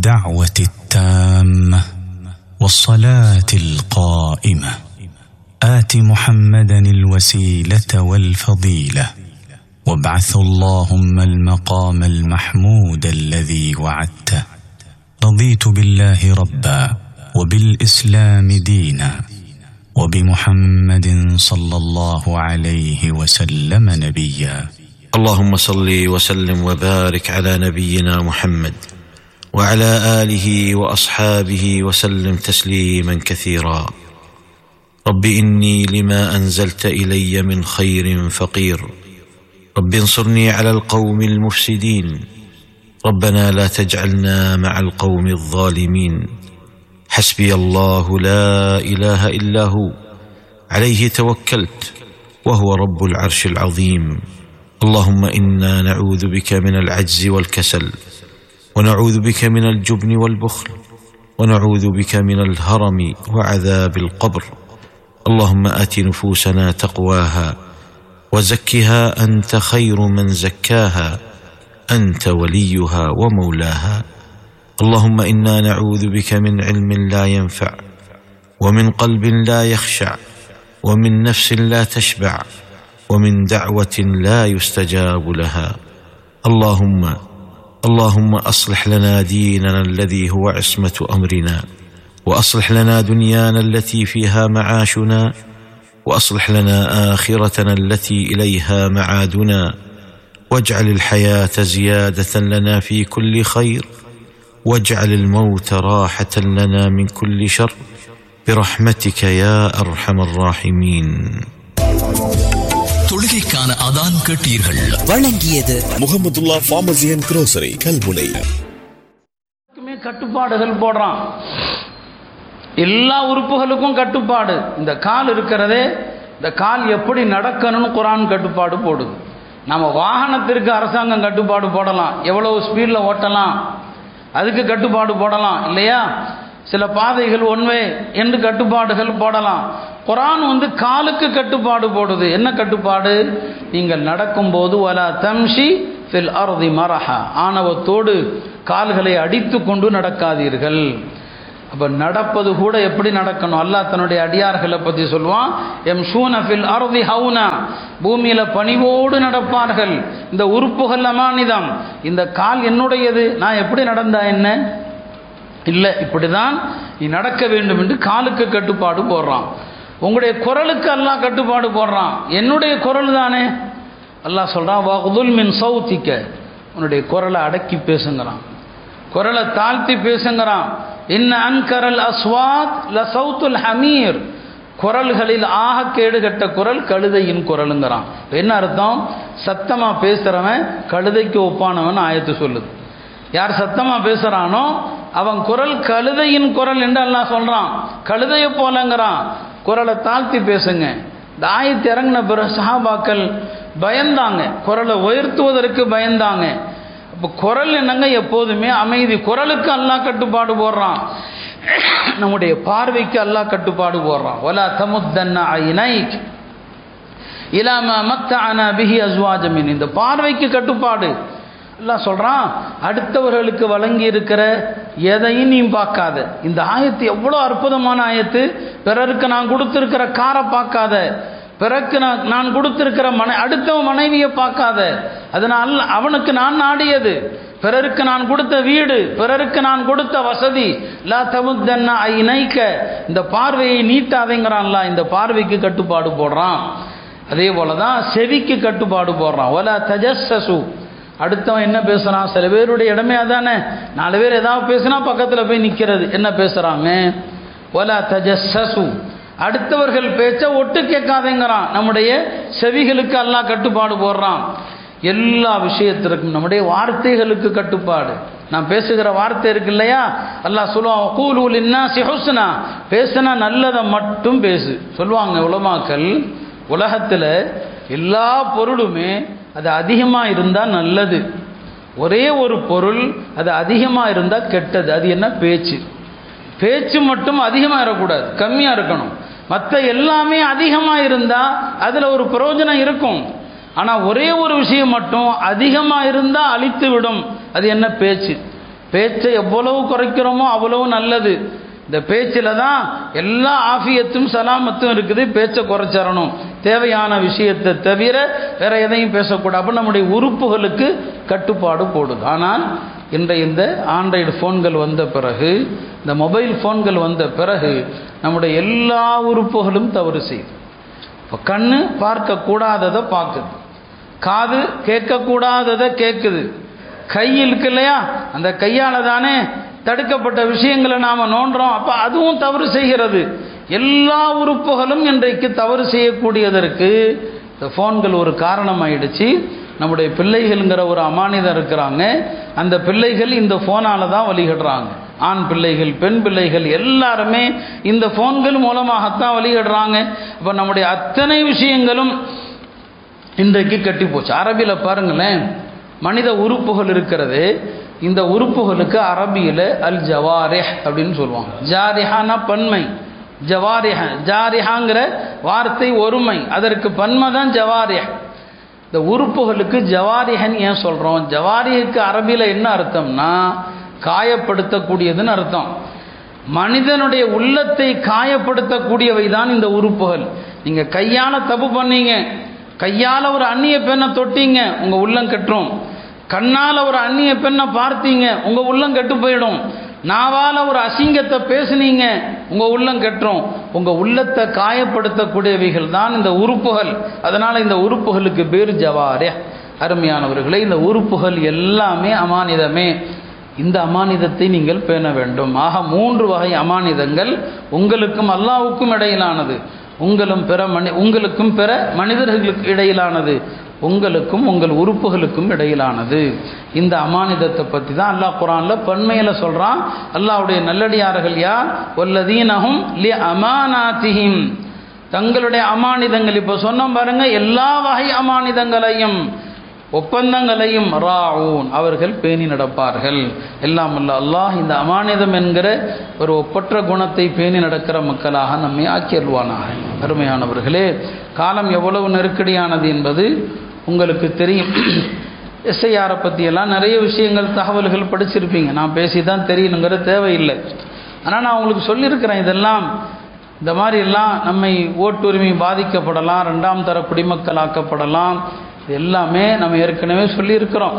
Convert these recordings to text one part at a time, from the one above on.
الدعوه التامه والصلاه القائمه ات محمدا الوسيله والفضيله وابعث اللهم المقام المحمود الذي وعدته رضيت بالله ربا وبالاسلام دينا وبمحمد صلى الله عليه وسلم نبيا اللهم صل وسلم وبارك على نبينا محمد وعلى اله واصحابه وسلم تسليما كثيرا رب اني لما انزلت الي من خير فقير رب انصرني على القوم المفسدين ربنا لا تجعلنا مع القوم الظالمين حسبي الله لا اله الا هو عليه توكلت وهو رب العرش العظيم اللهم انا نعوذ بك من العجز والكسل ونعوذ بك من الجبن والبخل ونعوذ بك من الهرم وعذاب القبر اللهم ات نفوسنا تقواها وزكها انت خير من زكاها انت وليها ومولاها اللهم انا نعوذ بك من علم لا ينفع ومن قلب لا يخشع ومن نفس لا تشبع ومن دعوه لا يستجاب لها اللهم اللهم اصلح لنا ديننا الذي هو عصمه امرنا واصلح لنا دنيانا التي فيها معاشنا واصلح لنا اخرتنا التي اليها معادنا واجعل الحياه زياده لنا في كل خير واجعل الموت راحه لنا من كل شر برحمتك يا ارحم الراحمين தொழுகைக்கான அதான் கேட்டீர்கள் வழங்கியது Mohamedullah pharmacy and grocery Kalmunai எல்லாத்துக்குமே கட்டுப்பாடுகள் போடுறான் எல்லா உறுப்புகளுக்கும் கட்டுப்பாடு இந்த கால் இருக்கிறதே இந்த கால் எப்படி நடக்கணும்னு குரான் கட்டுப்பாடு போடுது நம்ம வாகனத்திற்கு அரசாங்கம் கட்டுப்பாடு போடலாம் எவ்வளவு ஸ்பீடில் ஓட்டலாம் அதுக்கு கட்டுப்பாடு போடலாம் இல்லையா சில பாதைகள் ஒன்வே என்று கட்டுப்பாடுகள் போடலாம் குரான் வந்து காலுக்கு கட்டுப்பாடு போடுது என்ன கட்டுப்பாடு நீங்கள் நடக்கும்போது வலா தம்ஷி ஃபில் அர்தி மரஹா ஆணவத்தோடு கால்களை அடித்து கொண்டு நடக்காதீர்கள் அப்போ நடப்பது கூட எப்படி நடக்கணும் அல்லாஹ் தன்னுடைய அடியார்களை பற்றி சொல்லுவான் எம் ஷூனஃபில் அர்தி ஹவுனா பூமியில் பணிவோடு நடப்பார்கள் இந்த உறுப்புகள் அமானிதம் இந்த கால் என்னுடையது நான் எப்படி நடந்தா என்ன இல்லை இப்படி தான் நீ நடக்க வேண்டும் என்று காலுக்கு கட்டுப்பாடு போடுறான் உங்களுடைய குரலுக்கு அல்லாஹ் கட்டுப்பாடு போடுறான் என்னுடைய குரல் தானே அல்லாஹ் சொல்கிறான் வகுதுல் மின் சௌத்திக்க உன்னுடைய குரலை அடக்கி பேசுங்கிறான் குரலை தாழ்த்தி பேசுங்கிறான் இன்ன அன்கரல் அஸ்வாத் ல சவுத்துல் ஹமீர் குரல்களில் ஆக கேடு கட்ட குரல் கழுதையின் குரலுங்கிறான் இப்ப என்ன அர்த்தம் சத்தமாக பேசுகிறவன் கழுதைக்கு ஒப்பானவன் ஆயத்து சொல்லுது யார் சத்தமாக பேசுகிறானோ அவன் குரல் கழுதையின் குரல் என்று அல்லாஹ் சொல்கிறான் கழுதையை போலங்கிறான் குரலை தாழ்த்தி பேசுங்க இந்த ஆயத்து இறங்கின பிறகு சஹாபாக்கள் பயந்தாங்க குரலை உயர்த்துவதற்கு பயந்தாங்க இப்போ குரல் என்னங்க எப்போதுமே அமைதி குரலுக்கு அல்லாஹ் கட்டுப்பாடு போடுறான் நம்முடைய பார்வைக்கு அல்லாஹ் கட்டுப்பாடு போடுறான் ஒலா தமுத்தன்ன ஐனைக் இலாம மத்த அனா பிஹி அஸ்வாஜமின் இந்த பார்வைக்கு கட்டுப்பாடு எல்லாம் சொல்கிறான் அடுத்தவர்களுக்கு வழங்கி இருக்கிற எதையும் நீ பார்க்காத இந்த ஆயத்து எவ்வளோ அற்புதமான ஆயத்து பிறருக்கு நான் கொடுத்துருக்கிற காரை பார்க்காத பிறகு நான் நான் கொடுத்திருக்கிற மனை அடுத்தவன் மனைவியை பார்க்காத அதனால் அவனுக்கு நான் நாடியது பிறருக்கு நான் கொடுத்த வீடு பிறருக்கு நான் கொடுத்த வசதி லா தமுத்தன்னா ஐ நைக்க இந்த பார்வையை நீட்டாதேங்கிறான்ல இந்த பார்வைக்கு கட்டுப்பாடு போடுறான் அதே போல தான் செவிக்கு கட்டுப்பாடு போடுறான் ஒலா தஜஸ்ஸசு அடுத்தவன் என்ன பேசுகிறான் சில பேருடைய இடமே அதானே நாலு பேர் ஏதாவது பேசுனா பக்கத்தில் போய் நிற்கிறது என்ன பேசுகிறாங்க ஒலா தஜஸ்ஸசு அடுத்தவர்கள் பேச்ச ஒட்டு கேட்காதேங்கிறான் நம்முடைய செவிகளுக்கு எல்லாம் கட்டுப்பாடு போடுறான் எல்லா விஷயத்திற்கும் நம்முடைய வார்த்தைகளுக்கு கட்டுப்பாடு நான் பேசுகிற வார்த்தை இருக்கு இல்லையா அல்லாஹ் சொல்லுவான் கூலூல் இன்னா சிஹுஸ்னா பேசுனா நல்லதை மட்டும் பேசு சொல்லுவாங்க உலமாக்கள் உலகத்தில் எல்லா பொருளுமே அது அதிகமாக இருந்தால் நல்லது ஒரே ஒரு பொருள் அது அதிகமாக இருந்தால் கெட்டது அது என்ன பேச்சு பேச்சு மட்டும் அதிகமாக இருக்கக்கூடாது கம்மியாக இருக்கணும் மற்ற எல்லாமே அதிகமாக இருந்தால் அதில் ஒரு பிரயோஜனம் இருக்கும் ஆனால் ஒரே ஒரு விஷயம் மட்டும் அதிகமாக இருந்தால் அழித்து விடும் அது என்ன பேச்சு பேச்சை எவ்வளவு குறைக்கிறோமோ அவ்வளவு நல்லது இந்த பேச்சில் தான் எல்லா ஆஃபியத்தும் சலாமத்தும் இருக்குது பேச்சை குறைச்சிடணும் தேவையான விஷயத்தை தவிர வேற எதையும் பேசக்கூடாது அப்போ நம்முடைய உறுப்புகளுக்கு கட்டுப்பாடு போடுது ஆனால் இன்றைய இந்த ஆண்ட்ராய்டு ஃபோன்கள் வந்த பிறகு இந்த மொபைல் ஃபோன்கள் வந்த பிறகு நம்முடைய எல்லா உறுப்புகளும் தவறு செய்யுது இப்போ கண்ணு பார்க்கக்கூடாததை பார்க்குது காது கேட்கக்கூடாததை கேட்குது கை இருக்கு இல்லையா அந்த கையால் தானே தடுக்கப்பட்ட விஷயங்களை நாம் நோண்டுறோம் அப்போ அதுவும் தவறு செய்கிறது எல்லா உறுப்புகளும் இன்றைக்கு தவறு செய்யக்கூடியதற்கு இந்த ஃபோன்கள் ஒரு காரணமாயிடுச்சு நம்முடைய பிள்ளைகள்ங்கிற ஒரு அமானிதம் இருக்கிறாங்க அந்த பிள்ளைகள் இந்த ஃபோனால தான் வழிகிடுறாங்க ஆண் பிள்ளைகள் பெண் பிள்ளைகள் எல்லாருமே இந்த ஃபோன்கள் மூலமாகத்தான் வழிகிடுறாங்க அப்போ நம்முடைய அத்தனை விஷயங்களும் இன்றைக்கு கட்டி போச்சு அரபியில் பாருங்களேன் மனித உறுப்புகள் இருக்கிறது இந்த உறுப்புகளுக்கு அரபியில் அல் ஜவாரிஹ் அப்படின்னு சொல்லுவாங்க ஜாரிஹானா பன்மை ஜவாரிஹ ஜாரிஹாங்கிற வார்த்தை ஒருமை அதற்கு பன்மை தான் ஜவாரிஹ் இந்த உறுப்புகளுக்கு ஜவாரிஹன் ஏன் சொல்கிறோம் ஜவாரிஹுக்கு அரபியில் என்ன அர்த்தம்னா காயப்படுத்தக்கூடியதுன்னு அர்த்தம் மனிதனுடைய உள்ளத்தை காயப்படுத்தக்கூடியவை தான் இந்த உறுப்புகள் நீங்கள் கையால் தப்பு பண்ணீங்க கையால் ஒரு அந்நிய பெண்ணை தொட்டீங்க உங்கள் உள்ளம் கெட்டுரும் கண்ணால் ஒரு அந்நிய பெண்ணை பார்த்தீங்க உங்கள் உள்ளம் கெட்டு போயிடும் நாவால் ஒரு அசிங்கத்தை பேசுனீங்க உங்கள் உள்ளம் கெட்டுரும் உங்கள் உள்ளத்தை காயப்படுத்தக்கூடியவைகள் தான் இந்த உறுப்புகள் அதனால் இந்த உறுப்புகளுக்கு பேர் ஜவாரே அருமையானவர்களே இந்த உறுப்புகள் எல்லாமே அமானிதமே இந்த அமானிதத்தை நீங்கள் பேண வேண்டும் ஆக மூன்று வகை அமானிதங்கள் உங்களுக்கும் அல்லாவுக்கும் இடையிலானது உங்களும் பிற மனி உங்களுக்கும் பிற மனிதர்களுக்கு இடையிலானது உங்களுக்கும் உங்கள் உறுப்புகளுக்கும் இடையிலானது இந்த அமானிதத்தை பற்றி தான் அல்லாஹ் குரானில் பன்மையில் சொல்கிறான் அல்லாஹ்வுடைய நல்லடியார்கள் யார் ஒல்லதீனகும் லி அமானாத்திஹிம் தங்களுடைய அமானிதங்கள் இப்போ சொன்னோம் பாருங்க எல்லா வகை அமானிதங்களையும் ஒப்பந்தங்களையும் ராவூன் அவர்கள் பேணி நடப்பார்கள் எல்லாம் அல்ல அல்லாஹ் இந்த அமானிதம் என்கிற ஒரு ஒப்பற்ற குணத்தை பேணி நடக்கிற மக்களாக நம்மை ஆக்கியல்வானாக அருமையானவர்களே காலம் எவ்வளவு நெருக்கடியானது என்பது உங்களுக்கு தெரியும் எஸ்ஐஆரை பற்றியெல்லாம் நிறைய விஷயங்கள் தகவல்கள் படிச்சிருப்பீங்க நான் பேசி தான் தெரியணுங்கிற தேவையில்லை ஆனால் நான் உங்களுக்கு சொல்லியிருக்கிறேன் இதெல்லாம் இந்த மாதிரி எல்லாம் நம்மை ஓட்டுரிமை பாதிக்கப்படலாம் ரெண்டாம் தர குடிமக்களாக்கப்படலாம் இது எல்லாமே நம்ம ஏற்கனவே சொல்லியிருக்கிறோம்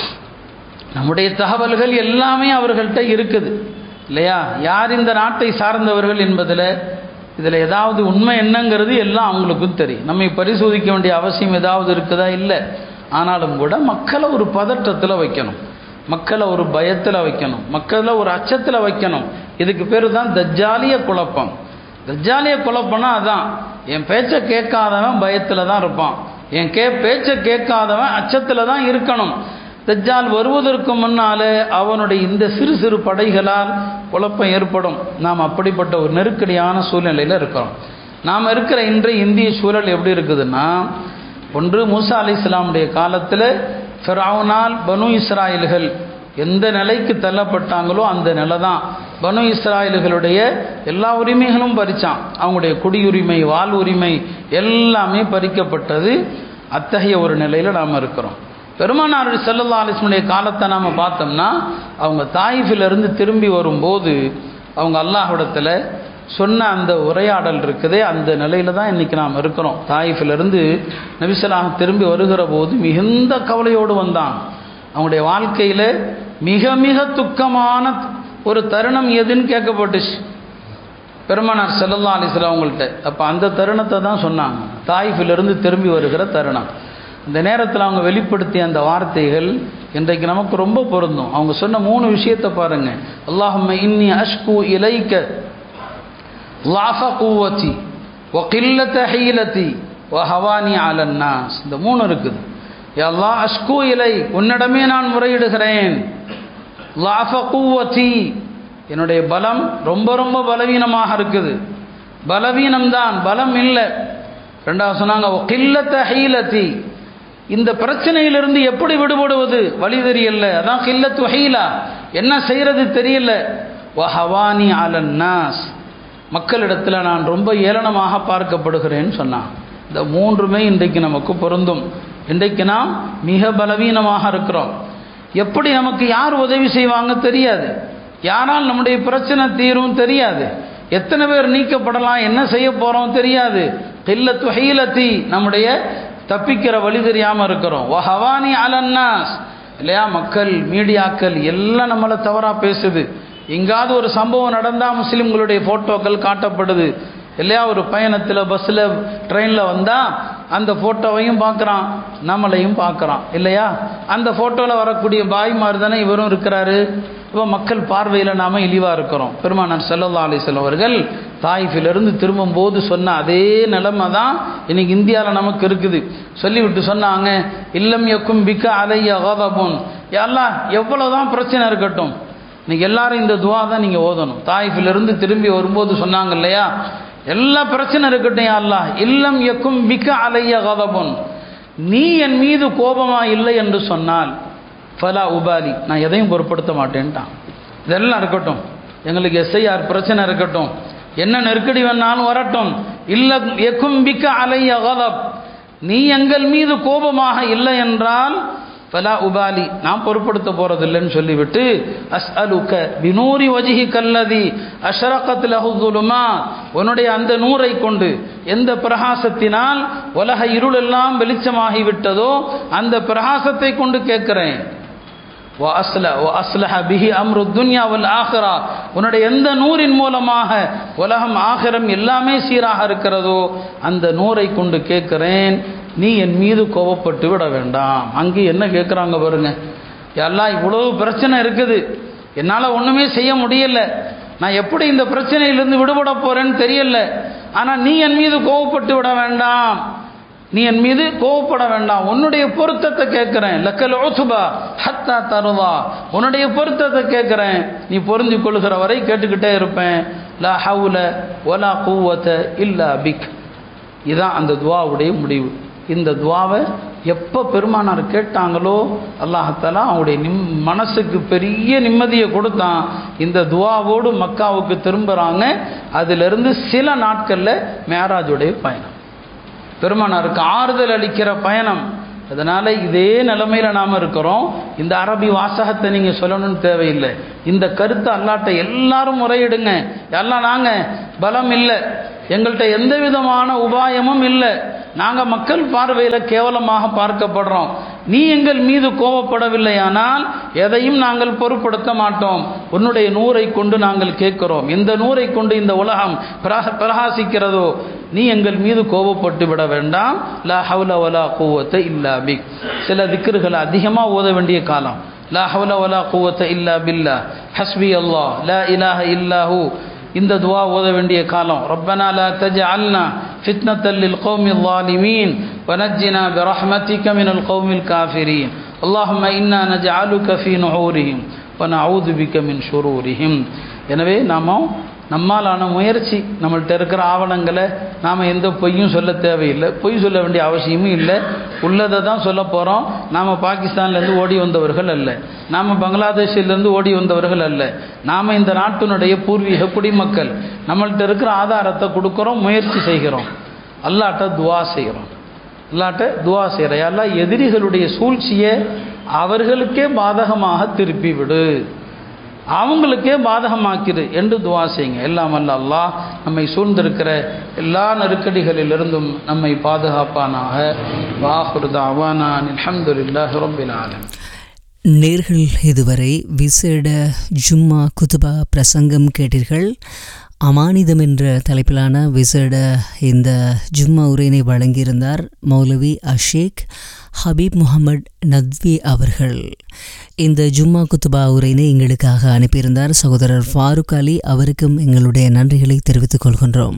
நம்முடைய தகவல்கள் எல்லாமே அவர்கள்ட்ட இருக்குது இல்லையா யார் இந்த நாட்டை சார்ந்தவர்கள் என்பதில் இதில் ஏதாவது உண்மை என்னங்கிறது எல்லாம் அவங்களுக்கும் தெரியும் நம்மை பரிசோதிக்க வேண்டிய அவசியம் ஏதாவது இருக்குதா இல்லை ஆனாலும் கூட மக்களை ஒரு பதற்றத்தில் வைக்கணும் மக்களை ஒரு பயத்தில் வைக்கணும் மக்களை ஒரு அச்சத்தில் வைக்கணும் இதுக்கு பேர் தான் தஜ்ஜாலிய குழப்பம் தஜ்ஜாலிய குழப்பம்னா அதான் என் பேச்சை கேட்காதவன் பயத்தில் தான் இருப்பான் என் கே பேச்சை கேட்காதவன் அச்சத்தில் தான் இருக்கணும் தஜ்ஜால் வருவதற்கு முன்னாலே அவனுடைய இந்த சிறு சிறு படைகளால் குழப்பம் ஏற்படும் நாம் அப்படிப்பட்ட ஒரு நெருக்கடியான சூழ்நிலையில் இருக்கிறோம் நாம் இருக்கிற இன்றைய இந்திய சூழல் எப்படி இருக்குதுன்னா ஒன்று மூசா அலி இஸ்லாமுடைய காலத்தில் ஃபிரௌனால் பனு இஸ்ராயல்கள் எந்த நிலைக்கு தள்ளப்பட்டாங்களோ அந்த நிலை தான் பனு இஸ்ராயல்களுடைய எல்லா உரிமைகளும் பறிச்சான் அவங்களுடைய குடியுரிமை வாழ் உரிமை எல்லாமே பறிக்கப்பட்டது அத்தகைய ஒரு நிலையில் நாம் இருக்கிறோம் பெருமானார் செல்லல்லா அலிஸ்மனுடைய காலத்தை நாம் பார்த்தோம்னா அவங்க தாயிஃபிலிருந்து திரும்பி வரும்போது அவங்க அல்லாஹ்விடத்தில் சொன்ன அந்த உரையாடல் இருக்குதே அந்த நிலையில தான் இன்றைக்கி நாம் இருக்கிறோம் தாயிஃபிலிருந்து நபிசலாக திரும்பி வருகிற போது மிகுந்த கவலையோடு வந்தான் அவங்களுடைய வாழ்க்கையில் மிக மிக துக்கமான ஒரு தருணம் எதுன்னு கேட்கப்பட்டுச்சு பெருமானார் செல்லல்லா அலிஸ்லாம் அவங்கள்ட்ட அப்போ அந்த தருணத்தை தான் சொன்னாங்க தாயிஃபிலிருந்து திரும்பி வருகிற தருணம் இந்த நேரத்தில் அவங்க வெளிப்படுத்திய அந்த வார்த்தைகள் இன்றைக்கு நமக்கு ரொம்ப பொருந்தும் அவங்க சொன்ன மூணு விஷயத்தை பாருங்க அல்லாஹும்ம இன்னி அஷ்கு இலைக்க லாஃப கூவத்தி ஒ கில்லத்த ஹீலத்தி ஒ ஹவானி அலன்னாஸ் இந்த மூணு இருக்குது எல்லா அஷ்கு இலை உன்னிடமே நான் முறையிடுகிறேன் லாஃப கூவத்தி என்னுடைய பலம் ரொம்ப ரொம்ப பலவீனமாக இருக்குது பலவீனம்தான் பலம் இல்லை ரெண்டாவது சொன்னாங்க ஒ கில்லத்த ஹீலத்தி இந்த பிரச்சனையிலிருந்து எப்படி விடுபடுவது வழி தெரியல அதான் கில்லத்து ஹீலா என்ன செய்யறது தெரியல வஹவானி அலன்னாஸ் மக்களிடத்தில் நான் ரொம்ப ஏளனமாக பார்க்கப்படுகிறேன்னு சொன்னான் இந்த மூன்றுமே இன்றைக்கு நமக்கு பொருந்தும் இன்றைக்கு நாம் மிக பலவீனமாக இருக்கிறோம் எப்படி நமக்கு யார் உதவி செய்வாங்க தெரியாது யாரால் நம்முடைய பிரச்சனை தீரும் தெரியாது எத்தனை பேர் நீக்கப்படலாம் என்ன செய்ய போகிறோம் தெரியாது கில்லத்து ஹீலத்தி நம்முடைய தப்பிக்கிற வழி தெரியாமல் இருக்கிறோம் வ ஹவானி அலன்னாஸ் இல்லையா மக்கள் மீடியாக்கள் எல்லாம் நம்மளை தவறாக பேசுது எங்காவது ஒரு சம்பவம் நடந்தால் முஸ்லீம்களுடைய ஃபோட்டோக்கள் காட்டப்படுது இல்லையா ஒரு பயணத்தில் பஸ்ஸில் ட்ரெயினில் வந்தால் அந்த ஃபோட்டோவையும் பார்க்குறான் நம்மளையும் பார்க்குறான் இல்லையா அந்த ஃபோட்டோவில் வரக்கூடிய பாய் மாதிரி தானே இவரும் இருக்கிறாரு இப்போ மக்கள் பார்வையில் நாம் இழிவாக இருக்கிறோம் பெருமானார் செல்லல்லா அலிஸ்லாம் அவர்கள் தாய்ஃபிலிருந்து திரும்பும்போது சொன்ன அதே நிலைமை தான் இன்னைக்கு இந்தியாவில் நமக்கு இருக்குது சொல்லிவிட்டு சொன்னாங்க இல்லம் எக்கும் பிக்க அலைய அகதபுன் எல்லாம் எவ்வளோ தான் பிரச்சனை இருக்கட்டும் இன்னைக்கு எல்லாரும் இந்த துவா தான் நீங்கள் ஓதணும் தாய்ஃபிலிருந்து திரும்பி வரும்போது சொன்னாங்க இல்லையா எல்லா பிரச்சனை இருக்கட்டும் யா அல்லாஹ் இல்லம் எக்கும் பிக்க அலைய கதபுன் நீ என் மீது கோபமா இல்லை என்று சொன்னால் ஃபலா உபாலி நான் எதையும் பொருட்படுத்த மாட்டேன்ட்டான் இதெல்லாம் இருக்கட்டும் எங்களுக்கு எஸ்ஐஆர் பிரச்சனை இருக்கட்டும் என்ன நெருக்கடி வேணாலும் வரட்டும் இல்ல எக்கும் பிக்க அலைய கதப் நீ எங்கள் மீது கோபமாக இல்லை என்றால் ஃபலா உபாலி நான் பொருட்படுத்த போறதில்லைன்னு சொல்லிவிட்டு அஸ் அலுக்க பினூரி வஜிஹி கல்லதி அஷரகத் லஹுதுலுமா உன்னுடைய அந்த நூரை கொண்டு எந்த பிரகாசத்தினால் உலக இருளெல்லாம் வெளிச்சமாகி விட்டதோ அந்த பிரகாசத்தை கொண்டு கேட்கிறேன் பிஹி அம்ரு துன்யா வல் ஆஹிரா உன்னுடைய எந்த நூறின் மூலமாக உலகம் ஆகிரம் எல்லாமே சீராக இருக்கிறதோ அந்த நூரை கொண்டு கேட்கிறேன் நீ என் மீது கோபப்பட்டு விட வேண்டாம் அங்கே என்ன கேட்குறாங்க பாருங்க எல்லாம் இவ்வளவு பிரச்சனை இருக்குது என்னால் ஒன்றுமே செய்ய முடியல நான் எப்படி இந்த பிரச்சனையிலிருந்து விடுபட போறேன்னு தெரியல ஆனால் நீ என் மீது கோபப்பட்டு விட வேண்டாம் நீ என் மீது கோவப்பட வேண்டாம் உன்னுடைய பொருத்தத்தை கேட்கிறேன் லக்கல் ஓசுபா ஹத்தா தருவா உன்னுடைய பொருத்தத்தை கேட்கிறேன் நீ பொருந்தி கொள்கிற வரை கேட்டுக்கிட்டே இருப்பேன் லா ஹவுல ஒலா கூவத்த இல்லா பிக் இதுதான் அந்த துவாவுடைய முடிவு இந்த துவாவை எப்போ பெருமானார் கேட்டாங்களோ அல்லாஹாலா அவங்களுடைய நிம் மனசுக்கு பெரிய நிம்மதியை கொடுத்தான் இந்த துவாவோடு மக்காவுக்கு திரும்புகிறாங்க அதிலிருந்து சில நாட்களில் மேராஜுடைய பயணம் பெருமானாருக்கு ஆறுதல் அளிக்கிற பயணம் அதனால் இதே நிலைமையில் நாம் இருக்கிறோம் இந்த அரபி வாசகத்தை நீங்கள் சொல்லணும்னு தேவையில்லை இந்த கருத்தை அல்லாட்ட எல்லாரும் முறையிடுங்க எல்லாம் நாங்கள் பலம் இல்லை எங்கள்கிட்ட எந்த விதமான உபாயமும் இல்லை நாங்கள் மக்கள் பார்வையில் கேவலமாக பார்க்கப்படுறோம் நீ எங்கள் மீது கோபப்படவில்லையானால் எதையும் நாங்கள் பொருட்படுத்த மாட்டோம் உன்னுடைய நூரை கொண்டு நாங்கள் கேட்கிறோம் இந்த நூரை கொண்டு இந்த உலகம் பிரக- பிரகாசிக்கிறதோ நீ எங்கள் மீது கோபப்பட்டு விட வேண்டாம் லா ஹவுல வலா கூவத்தை இல்லா பிக் சில திக்ருகளை அதிகமாக ஓத வேண்டிய காலம் லா ஹவுல வலா கூவத்தை இல்லா பில்லா ஹஸ்பி அல்லாஹ் லா இலாஹ இல்லாஹூ இந்த துவா ஓத வேண்டிய காலம் ரப்பனா லா தஜ்அல்னா ஃபித்னத்தல் லில் கௌமில் ظالمين ونجنا برحمتك من القوم الكافرين اللهم إنا نجعلك في نحورهم ونعوذ بك من شرورهم எனவே நாம நம்மாலான முயற்சி நம்மள்ட்ட இருக்கிற ஆவணங்களை நாம் எந்த பொய்யும் சொல்ல தேவையில்லை பொய் சொல்ல வேண்டிய அவசியமும் இல்லை உள்ளதை தான் சொல்ல போகிறோம் நாம் பாகிஸ்தான்லேருந்து ஓடி வந்தவர்கள் அல்ல நாம் பங்களாதேஷிலேருந்து ஓடி வந்தவர்கள் அல்ல நாம் இந்த நாட்டினுடைய பூர்வீக குடிமக்கள் நம்மள்ட்ட இருக்கிற ஆதாரத்தை கொடுக்குறோம் முயற்சி செய்கிறோம் அல்லாட்ட துவா செய்கிறோம் அல்லாட்ட துவா செய்கிற எல்லாம் எதிரிகளுடைய சூழ்ச்சியை அவர்களுக்கே பாதகமாக திருப்பி விடு அவங்களுக்கே பாதகமாக்கிடு என்று துவா செய்யுங்க எல்லாம் அல்ல அல்லாஹ் நம்மை சூழ்ந்திருக்கிற எல்லா நெருக்கடிகளிலிருந்தும் நம்மை பாதுகாப்பானாக வாஹுருதா அவானான் அல்ஹம்துலில்லாஹி ரப்பில் ஆலமீன் நேர்கள் இதுவரை விசேட ஜும்மா குதுபா பிரசங்கம் கேட்டீர்கள் அமானிதம் என்ற தலைப்பிலான விசேட இந்த ஜும்மா உரையினை வழங்கியிருந்தார் மௌலவி அஷேக் ஹபீப் முகமது நத்வி அவர்கள் இந்த ஜும்மா குத்துபா உரையினை எங்களுக்காக அனுப்பியிருந்தார் சகோதரர் ஃபாரூக் அலி அவருக்கும் எங்களுடைய நன்றிகளை தெரிவித்துக் கொள்கின்றோம்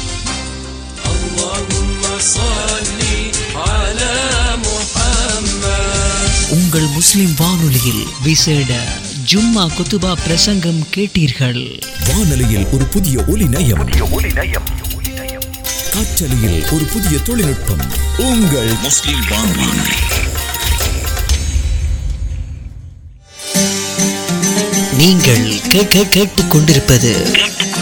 உங்கள் முஸ்லிம் வானொலியில் விசேட ஜும்மா குத்துபா பிரசங்கம் கேட்டீர்கள் வானொலியில் ஒரு புதிய ஒலி நயம் காற்றலையில் ஒரு புதிய தொழில்நுட்பம் உங்கள் முஸ்லிம் வானொலி நீங்கள் கேட்க கேட்டுக் கொண்டிருப்பது